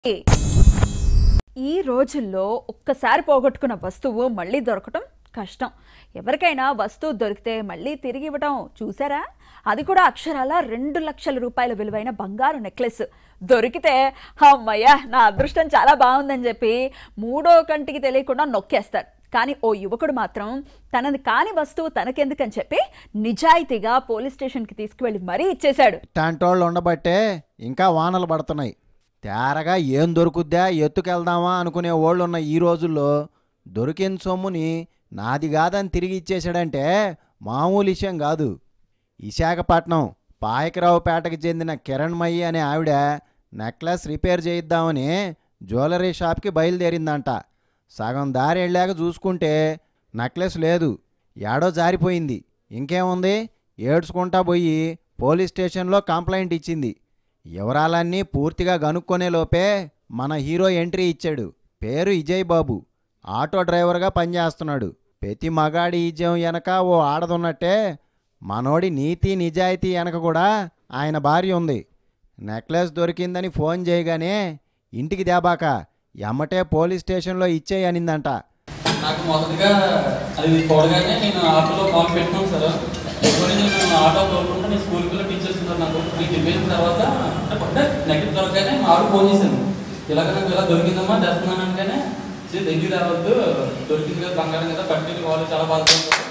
ఈ రోజుల్లో ఒక్కసారి పోగొట్టుకున్న వస్తువు మళ్ళీ దొరకటం కష్టం ఎవరికైనా వస్తువు దొరికితే మళ్ళీ తిరిగి ఇవ్వటం చూసారా అది కూడా అక్షరాల రెండు లక్షల రూపాయల విలువైన బంగారు నెక్లెస్ దొరికితే అమ్మయ్య నా అదృష్టం చాలా బాగుందని చెప్పి మూడో కంటికి తెలియకుండా నొక్కేస్తారు కానీ ఓ యువకుడు మాత్రం తనది కాని వస్తువు తనకెందుకని చెప్పి నిజాయితీగా పోలీస్ స్టేషన్కి తీసుకువెళ్ళి మరీ ఇచ్చేశాడు ఇట్లాంటోళ్ళు ఉండబట్టే ఇంకా వానలు పడుతున్నాయి తేరగా ఏం దొరుకుద్దా ఎత్తుకెళ్దామా అనుకునే వాళ్ళు ఉన్న ఈ రోజుల్లో దొరికిన సొమ్ముని నాది కాదని తిరిగి ఇచ్చేసాడంటే మామూలు విషయం కాదు విశాఖపట్నం పాయకరావుపేటకి చెందిన కిరణ్మయ్యి అనే ఆవిడ నెక్లెస్ రిపేర్ చేయిద్దామని జ్యువెలరీ షాప్కి బయలుదేరిందంట సగం దారి వెళ్ళాక చూసుకుంటే నెక్లెస్ లేదు ఏడో జారిపోయింది ఇంకేముంది ఏడ్చుకుంటా పోయి పోలీస్ స్టేషన్లో కంప్లైంట్ ఇచ్చింది వివరాలన్నీ పూర్తిగా కనుక్కొనే లోపే మన హీరో ఎంట్రీ ఇచ్చాడు పేరు విజయ్ బాబు ఆటో డ్రైవర్గా పనిచేస్తున్నాడు ప్రతి మగాడి ఈజం వెనక ఓ ఆడదున్నట్టే మనోడి నీతి నిజాయితీ వెనక కూడా ఆయన భార్య ఉంది నెక్లెస్ దొరికిందని ఫోన్ చేయగానే ఇంటికి దేబాక ఎమ్మటే పోలీస్ స్టేషన్లో ఇచ్చేయి అనిందంట నాకు మొదటగా అది చూడగానే నేను ఆటోలో కాల్ పెట్టినాను సార్ ఎప్పుడు నేను ఆటో తోలుకుంటే నేను స్కూల్ పిల్లలు టీచర్స్ ఉన్నారు నాకు మీకు చెప్పేసిన తర్వాత అంటే నెగిటివ్ దొరకగానే మా ఆవిడ ఫోన్ చేశాను ఇలాగ నాకు ఇలా దొరికిందమ్మా తెస్తున్నాను అంటేనే సరే దగ్గర రావద్దు దొరికింది కదా బంగారం కదా పట్టుకుని వాళ్ళు చాలా బాధపడుతున్నారు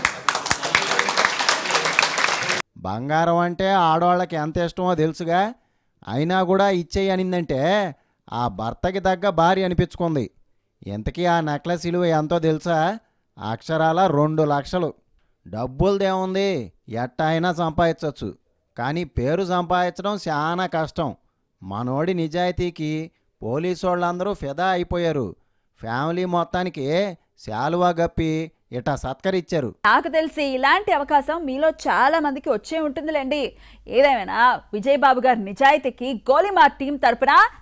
బంగారం అంటే ఆడవాళ్ళకి ఎంత ఇష్టమో తెలుసుగా అయినా కూడా ఇచ్చేయి అనిందంటే ఆ భర్తకి తగ్గ భార్య అనిపించుకుంది ఇంతకీ ఆ నెక్లెస్ విలువ ఎంతో తెలుసా అక్షరాల రెండు లక్షలు డబ్బులదేముంది ఎట్ట అయినా సంపాదించవచ్చు కానీ పేరు సంపాదించడం చాలా కష్టం మనోడి నిజాయితీకి పోలీసు వాళ్ళందరూ ఫిదా అయిపోయారు ఫ్యామిలీ మొత్తానికి శాలువా గప్పి ఇట సత్కరిచ్చారు నాకు తెలిసి ఇలాంటి అవకాశం మీలో చాలా మందికి వచ్చే ఉంటుందిలేండి ఏదేమైనా విజయ్ బాబు గారి నిజాయితీకి గోలిమార్ టీం తరపున